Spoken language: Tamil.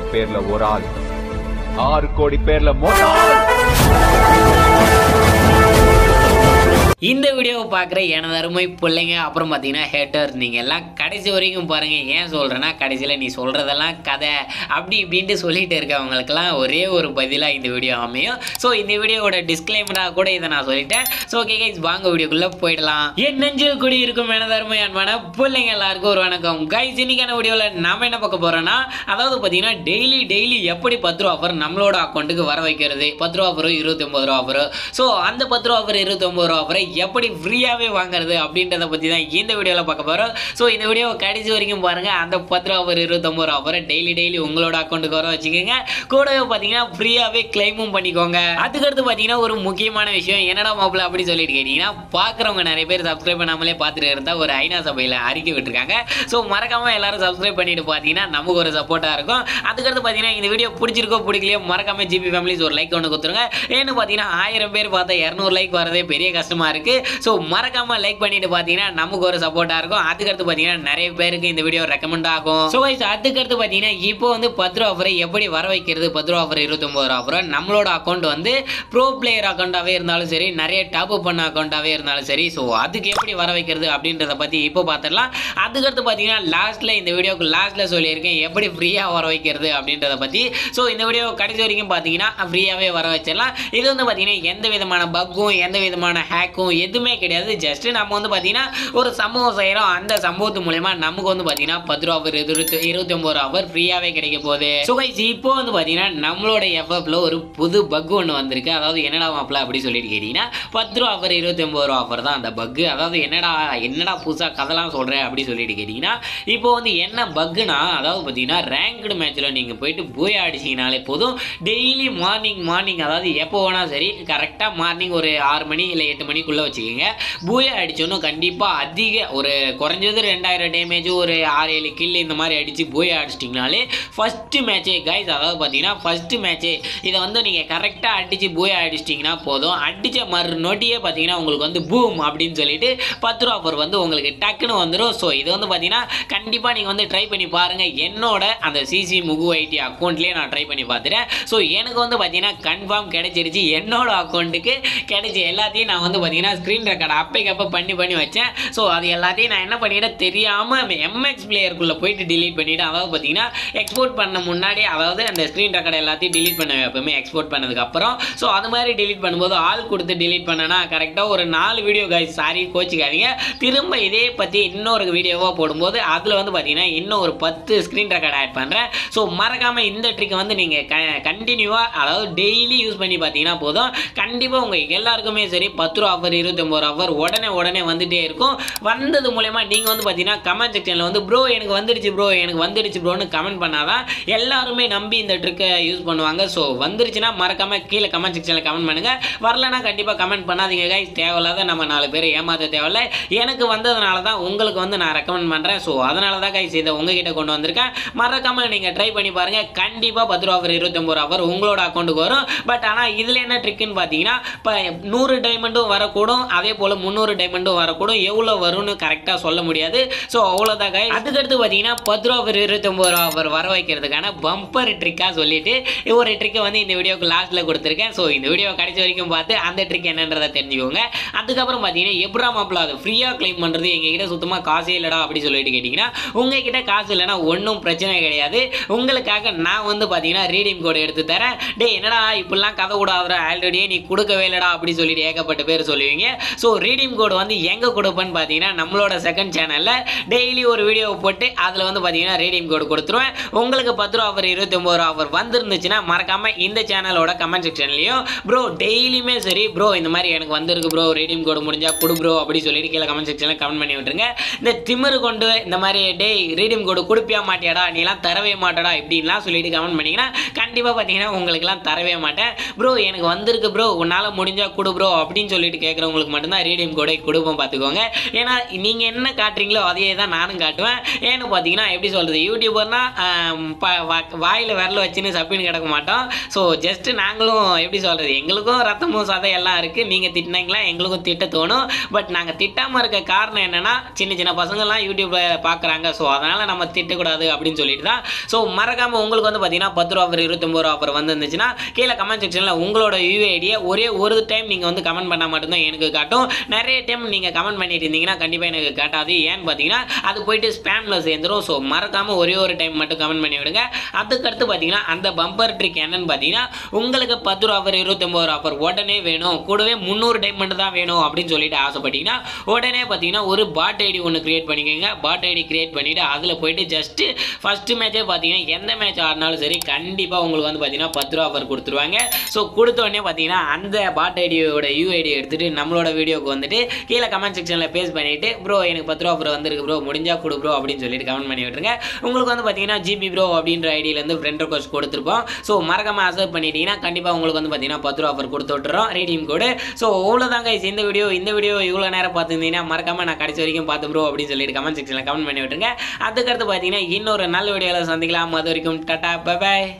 பேர்ல ஒரு ஆள் ஆறு கோடி பேர்ல மொத்த ஆள் இந்த வீடியோவை பார்க்குற எனது அருமை பிள்ளைங்க அப்புறம் பார்த்தீங்கன்னா ஹேட்டர் நீங்கள் எல்லாம் கடைசி வரைக்கும் பாருங்கள் ஏன் சொல்கிறேன்னா கடைசியில் நீ சொல்கிறதெல்லாம் கதை அப்படி இப்படின்ட்டு சொல்லிட்டு இருக்கவங்களுக்கெல்லாம் ஒரே ஒரு பதிலாக இந்த வீடியோ அமையும் ஸோ இந்த வீடியோவோட டிஸ்க்ளைமராக கூட இதை நான் சொல்லிட்டேன் ஸோ ஓகே கைஸ் வாங்க வீடியோக்குள்ளே போயிடலாம் என் நெஞ்சில் குடி இருக்கும் எனது அருமை அன்பான பிள்ளைங்க எல்லாருக்கும் ஒரு வணக்கம் கைஸ் இன்னைக்கான வீடியோவில் நாம என்ன பார்க்க போகிறோன்னா அதாவது பார்த்தீங்கன்னா டெய்லி டெய்லி எப்படி பத்து ரூபா ஆஃபர் நம்மளோட அக்கௌண்ட்டுக்கு வர வைக்கிறது பத்து ரூபா ஆஃபரும் இருபத்தொம்பது ரூபா ஆஃபர் ஸோ அந்த பத்து ரூபா ஆஃபர் இருபத்தொம்பது ரூபா ஆஃபரை எப்படி ஃப்ரீயாகவே வாங்குறது அப்படின்றத பற்றி தான் இந்த வீடியோவில் பார்க்க போகிறோம் ஸோ இந்த வீடியோவை கடைசி வரைக்கும் பாருங்கள் அந்த பத்து ரூபா ஆஃபர் இருபத்தொம்பது ரூபா ஆஃபரை டெய்லி டெய்லி உங்களோட அக்கௌண்ட்டுக்கு வர வச்சுக்கோங்க கூடவே பார்த்தீங்கன்னா ஃப்ரீயாகவே கிளைமும் பண்ணிக்கோங்க அதுக்கடுத்து பார்த்தீங்கன்னா ஒரு முக்கியமான விஷயம் என்னடா மாப்பிள்ள அப்படி சொல்லிட்டு கேட்டிங்கன்னா பார்க்குறவங்க நிறைய பேர் சப்ஸ்கிரைப் பண்ணாமலே பார்த்துட்டு இருந்தால் ஒரு ஐநா சபையில் அறிக்கை விட்டுருக்காங்க ஸோ மறக்காமல் எல்லாரும் சப்ஸ்கிரைப் பண்ணிட்டு பார்த்தீங்கன்னா நமக்கு ஒரு சப்போர்ட்டாக இருக்கும் அதுக்கடுத்து பார்த்தீங்கன்னா இந்த வீடியோ பிடிச்சிருக்கோ பிடிக்கலையோ மறக்காம ஜிபி ஃபேமிலிஸ் ஒரு லைக் ஒன்று கொடுத்துருங்க ஏன்னு பார்த்தீங்கன்னா ஆயிரம் பேர் பார்த்தா இரநூறு லைக் வரதே பெரிய கஷ்டமாக இருக்குது ஸோ மறக்காம லைக் பண்ணிட்டு பார்த்தீங்கன்னா நமக்கு ஒரு சப்போர்ட்டாக இருக்கும் அதுக்கடுத்து பார்த்தீங்கன்னா நிறைய பேருக்கு இந்த வீடியோ ரெக்கமெண்ட் ஆகும் ஸோ guys, அதுக்கடுத்து பார்த்தீங்கன்னா இப்போ வந்து பத்து ரூபா ஆஃபரை எப்படி வர வைக்கிறது பத்து ரூபா ஆஃபர் இருபத்தொம்பது ரூபா ஆஃபர் நம்மளோட அக்கௌண்ட் வந்து ப்ரோ பிளேயர் அக்கௌண்ட்டாகவே இருந்தாலும் சரி நிறைய டாப் அப் பண்ண அக்கௌண்ட்டாகவே இருந்தாலும் சரி ஸோ அதுக்கு எப்படி வர வைக்கிறது அப்படின்றத பற்றி இப்போ பார்த்துடலாம் அதுக்கடுத்து பார்த்தீங்கன்னா லாஸ்ட்டில் இந்த வீடியோக்கு லாஸ்ட்டில் சொல்லியிருக்கேன் எப்படி ஃப்ரீயாக வர வைக்கிறது அப்படின்றத பற்றி ஸோ இந்த வீடியோ கடைசி வரைக்கும் பார்த்தீங்கன்னா ஃப்ரீயாகவே வர வச்சிடலாம் இது வந்து பார்த்தீங்கன்னா எந்த விதமான பக்கும் எந்த விதமான ஹேக்கும் எதுவுமே கிடையாது ஜஸ்ட் நம்ம வந்து பார்த்தீங்கன்னா ஒரு சம்பவம் செய்கிறோம் அந்த சம்பவத்து மூலயமா நமக்கு வந்து பார்த்தீங்கன்னா பத்து ரூபா ஆஃபர் இருபத்தி இருபத்தி ஒம்பது ரூபா ஆஃபர் ஃப்ரீயாகவே கிடைக்க போகுது ஸோ கைஸ் இப்போ வந்து பார்த்தீங்கன்னா நம்மளோட எஃப்எஃப்ல ஒரு புது பக் ஒன்று வந்திருக்கு அதாவது என்னடா மாப்பிள அப்படி சொல்லிட்டு கேட்டிங்கன்னா பத்து ரூபா ஆஃபர் இருபத்தி ஒம்பது ரூபா ஆஃபர் தான் அந்த பக்கு அதாவது என்னடா என்னடா புதுசாக கதெல்லாம் சொல்கிறேன் அப்படி சொல்லிட்டு கேட்டிங்கன்னா இப்போ வந்து என்ன பக்குனா அதாவது பார்த்தீங்கன்னா ரேங்க்டு மேட்ச்சில் நீங்கள் போயிட்டு போய் அடிச்சிங்கனாலே போதும் டெய்லி மார்னிங் மார்னிங் அதாவது எப்போ வேணால் சரி கரெக்டாக மார்னிங் ஒரு ஆறு மணி இல்லை எட்டு மணிக்குள்ளே வச்சுக்கோங்க பூயா அடிச்சோன்னு கண்டிப்பாக அதிக ஒரு குறைஞ்சது ரெண்டாயிரம் டேமேஜ் ஒரு ஆறு ஏழு கில் இந்த மாதிரி அடித்து பூயா அடிச்சிட்டிங்கனாலே ஃபஸ்ட்டு மேட்ச்சே கைஸ் அதாவது பார்த்தீங்கன்னா ஃபஸ்ட்டு மேட்ச்சே இதை வந்து நீங்கள் கரெக்டாக அடித்து பூயா அடிச்சிட்டிங்கன்னா போதும் அடித்த மறு நொட்டியே பார்த்தீங்கன்னா உங்களுக்கு வந்து பூம் அப்படின்னு சொல்லிட்டு பத்து ரூபா ஆஃபர் வந்து உங்களுக்கு டக்குன்னு வந்துடும் ஸோ இது வந்து பார்த்தீங்கன்னா கண்டிப்பாக நீங்கள் வந்து ட்ரை பண்ணி பாருங்கள் என்னோட அந்த சிசி முகு ஐடி அக்கௌண்ட்லேயே நான் ட்ரை பண்ணி பார்த்துட்டேன் ஸோ எனக்கு வந்து பார்த்தீங்கன்னா கன்ஃபார்ம் கிடைச்சிருச்சு என்னோட அக்கௌண்ட்டுக்கு கிடைச்சி எல்லாத்தையும் நான் வந்து பார்த்தீங்கன்னா ஸ்க்ரீன் ரெக்கார்ட் அப்பைக்கு அப்போ பண்ணி பண்ணி வச்சேன் ஸோ அது எல்லாத்தையும் நான் என்ன பண்ணிட்டேன் தெரியாமல் எம்எக்ஸ் பிளேயருக்குள்ளே போயிட்டு delete பண்ணிவிட்டேன் அதாவது பார்த்தீங்கன்னா எக்ஸ்போர்ட் பண்ண முன்னாடி அதாவது அந்த ஸ்க்ரீன் ரெக்கார்ட் எல்லாத்தையும் delete பண்ண எப்பவுமே எக்ஸ்போர்ட் பண்ணதுக்கு அப்புறம் ஸோ அது மாதிரி delete பண்ணும்போது ஆள் கொடுத்து delete பண்ணனா கரெக்டாக ஒரு நாலு வீடியோ கைஸ் சாரி கோச்சிக்காதீங்க திரும்ப இதே பற்றி இன்னொரு வீடியோவாக போடும்போது அதில் வந்து பார்த்தீங்கன்னா இன்னும் ஒரு பத்து ஸ்க்ரீன் ரெக்கார்ட் ஆட் பண்ணுறேன் ஸோ மறக்காமல் இந்த ட்ரிக்கை வந்து நீங்கள் க கண்டினியூவாக அதாவது டெய்லி யூஸ் பண்ணி பார்த்தீங்கன்னா போதும் கண்டிப்பாக உங்கள் எல்லாருக்குமே சரி பத்து ரூபா ஆஃபர் இருபத்தொம்பது ரூபா ஆஃபர் உடனே உடனே வந்துட்டே இருக்கும் வந்தது மூலயமா நீங்கள் வந்து பார்த்தீங்கன்னா கமெண்ட் செக்ஷனில் வந்து ப்ரோ எனக்கு வந்துடுச்சு ப்ரோ எனக்கு வந்துடுச்சு ப்ரோன்னு கமெண்ட் பண்ணாதான் எல்லாருமே நம்பி இந்த ட்ரிக்கை யூஸ் பண்ணுவாங்க ஸோ வந்துருச்சுன்னா மறக்காமல் கீழே கமெண்ட் செக்ஷனில் கமெண்ட் பண்ணுங்கள் வரலனா கண்டிப்பாக கமெண்ட் பண்ணாதீங்க கைஸ் தேவையில்லாத நம்ம நாலு பேர் ஏமாற்ற தேவையில்ல எனக்கு வந்ததுனால தான் உங்களுக்கு வந்து நான் ரெக்கமெண்ட் பண்ணுறேன் ஸோ அதனால தான் கைஸ் இதை உங்ககிட்ட கொண்டு வந்திருக்கேன் மறக்காமல் நீங்கள் ட்ரை பண்ணி பாருங்கள் கண்டிப்பாக பத்து ரூபா ஆஃபர் இருபத்தொம்பது ரூபா ஆஃபர் உங்களோட அக்கௌண்ட்டுக்கு வரும் பட் ஆனால் இதில் என்ன ட்ரிக்குன்னு பார்த்தீங்கன்னா இப்போ நூறு டைமண்டும் வரக்கூடும் அதே போல் முந்நூறு டைமண்டும் வரக்கூடும் எவ்வளோ வரும்னு கரெக்டாக சொல்ல முடியாது ஸோ அவ்வளோதான் guys. அதுக்கடுத்து பார்த்தீங்கன்னா பத்து ரூபா ஆஃபர் இருபத்தொம்பது ரூபா ஆஃபர் வர வைக்கிறதுக்கான பம்பர் ட்ரிக்காக சொல்லிட்டு ஒரு ட்ரிக்கை வந்து இந்த வீடியோக்கு லாஸ்ட்டில் கொடுத்துருக்கேன் ஸோ இந்த வீடியோ கடைசி வரைக்கும் பார்த்து அந்த ட்ரிக் என்னன்றதை தெரிஞ்சுக்கோங்க அதுக்கப்புறம் பார்த்தீங்கன்னா எப்படா மாப்பிள அது ஃப்ரீயாக க்ளைம் பண்ணுறது எங்ககிட்ட சுத்தமாக காசே இல்லைடா அப்படி சொல்லிட்டு கேட்டிங்கன்னா உங்ககிட்ட காசு இல்லைன்னா ஒன்றும் பிரச்சனை கிடையாது உங்களுக்காக நான் வந்து பார்த்தீங்கன்னா ரீடிங் கோடு எடுத்து தரேன் டேய் என்னடா இப்படிலாம் கதை கூடாதுடா ஆல்ரெடியே நீ கொடுக்கவே இல்லைடா அப்படி சொல்லிட்டு ஏகப்பட்ட பேர் சொல்லுவீங்க ஸோ ரீடிங் கோடு வந்து எங்கே கொடுப்பேன்னு பார்த்தீங்கன்னா நம்மளோட செகண்ட் சேனலில் டெய்லி ஒரு வீடியோ போட்டு அதில் வந்து பார்த்தீங்கன்னா ரீடிங் கோடு கொடுத்துருவேன் உங்களுக்கு பத்து ரூபா ஆஃபர் இருபத்தி ஒம்பது ரூபா ஆஃபர் வந்துருந்துச்சுன்னா மறக்காமல் இந்த சேனலோட கமெண்ட் செக்ஷன்லையும் ப்ரோ டெய்லியுமே சரி ப்ரோ இந்த மாதிரி எனக்கு வந்திருக்கு ப்ரோ ரீடிங் கோடு முடிஞ்சா கொடு ப்ரோ அப்படி சொல்லிட்டு கீழே கமெண்ட் செக்ஷனில் கமெண்ட் பண்ணி விட்டுருங்க இந்த திமிரு கொண்டு இந்த மாதிரி டேய் ரீடிங் கோடு கொடுப்பியா மாட்டியாடா நீலாம் தரவே மாட்டடா இப்படின்லாம் சொல்லிட்டு கமெண்ட் பண்ணீங்கன்னா கண்டிப்பாக பார்த்தீங்கன்னா உங்களுக்குலாம் தரவே மாட்டேன் ப்ரோ எனக்கு வந்திருக்கு ப்ரோ உன்னால் முடிஞ்சா கொடு ப்ரோ அப்படின்னு சொல்லிட்டு கேட்குற கேட்குறவங்களுக்கு மட்டும்தான் ரீடியம் கோடை கொடுப்போம் பார்த்துக்கோங்க ஏன்னா நீங்கள் என்ன காட்டுறீங்களோ அதையே தான் நானும் காட்டுவேன் ஏன்னு பார்த்தீங்கன்னா எப்படி சொல்கிறது யூடியூபர்னா வாயில் விரல வச்சுன்னு சப்பின்னு கிடக்க மாட்டோம் ஸோ ஜஸ்ட்டு நாங்களும் எப்படி சொல்கிறது எங்களுக்கும் ரத்தமும் சதை எல்லாம் இருக்குது நீங்கள் திட்டினீங்களா எங்களுக்கும் திட்ட தோணும் பட் நாங்கள் திட்டாமல் இருக்க காரணம் என்னென்னா சின்ன சின்ன பசங்கள்லாம் யூடியூப்பில் பார்க்குறாங்க ஸோ அதனால் நம்ம திட்டக்கூடாது அப்படின்னு சொல்லிட்டு தான் ஸோ மறக்காமல் உங்களுக்கு வந்து பார்த்தீங்கன்னா பத்து ரூபா ஆஃபர் இருபத்தொம்பது ரூபா ஆஃபர் வந்துருந்துச்சுன்னா கீழே கமெண்ட் செக்ஷனில் உங்களோட யூஐடியை ஒரே ஒரு டைம் நீங்கள் வந்து கமெண்ட் பண்ணால் மட்டும்தான் எனக்கு காட்டும் நிறைய டைம் நீங்கள் கமெண்ட் பண்ணிட்டு இருந்தீங்கன்னா கண்டிப்பாக எனக்கு காட்டாது ஏன்னு பார்த்தீங்கன்னா அது போயிட்டு ஸ்பேமில் சேர்ந்துரும் ஸோ மறக்காமல் ஒரே ஒரு டைம் மட்டும் கமெண்ட் பண்ணி விடுங்க அதுக்கடுத்து பார்த்தீங்கன்னா அந்த பம்பர் ட்ரிக் என்னன்னு பார்த்தீங்கன்னா உங்களுக்கு பத்து ரூபா ஆஃபர் இருபத்தொம்பது ரூபா ஆஃபர் உடனே வேணும் கூடவே முந்நூறு டைமண்ட் தான் வேணும் அப்படின்னு சொல்லிட்டு ஆசைப்பட்டீங்கன்னா உடனே பார்த்தீங்கன்னா ஒரு பாட் ஐடி ஒன்று கிரியேட் பண்ணிக்கோங்க பாட் ஐடி கிரியேட் பண்ணிவிட்டு அதில் போயிட்டு ஜஸ்ட்டு ஃபஸ்ட்டு மேட்சே பார்த்தீங்கன்னா எந்த மேட்ச் ஆடினாலும் சரி கண்டிப்பாக உங்களுக்கு வந்து பார்த்தீங்கன்னா பத்து ரூபா ஆஃபர் கொடுத்துருவாங்க ஸோ கொடுத்த உடனே பார்த்தீங்கன்னா அந்த பாட் ஐடியோட யூஐடி எடுத்துகிட்டு நம்மளோட வீடியோக்கு வந்துட்டு கீழே கமெண்ட் செக்ஷனில் பேஸ் பண்ணிவிட்டு ப்ரோ எனக்கு பத்து ரூபா ஆஃபர் வந்திருக்கு ப்ரோ முடிஞ்சா கொடு ப்ரோ அப்படின்னு சொல்லிட்டு கமெண்ட் பண்ணி விட்டுருங்க உங்களுக்கு வந்து பார்த்தீங்கன்னா ஜிபி ப்ரோ அப்படின்ற ஐடியிலேருந்து ஃப்ரெண்ட் ரெக்வஸ்ட் கொடுத்துருப்போம் ஸோ மறக்காம அக்செப்ட் பண்ணிட்டீங்கன்னா கண்டிப்பாக உங்களுக்கு வந்து பார்த்தீங்கன்னா பத்து ரூபா ஆஃபர் கொடுத்து விட்டுறோம் ரீடியம் கோடு ஸோ அவ்வளோதாங்க guys இந்த வீடியோ இந்த வீடியோ இவ்வளோ நேரம் பார்த்துருந்தீங்கன்னா மறக்காம நான் கடைசி வரைக்கும் பார்த்து ப்ரோ அப்படின்னு சொல்லிட்டு கமெண்ட் செக்ஷனில் கமெண்ட் பண்ணி விட்டுருங்க அதுக்கடுத்து பார்த்தீங்கன்னா இன்னொரு நல்ல வீடியோவில் சந்திக்கலாம் அது வரைக்கும் டாட்டா பை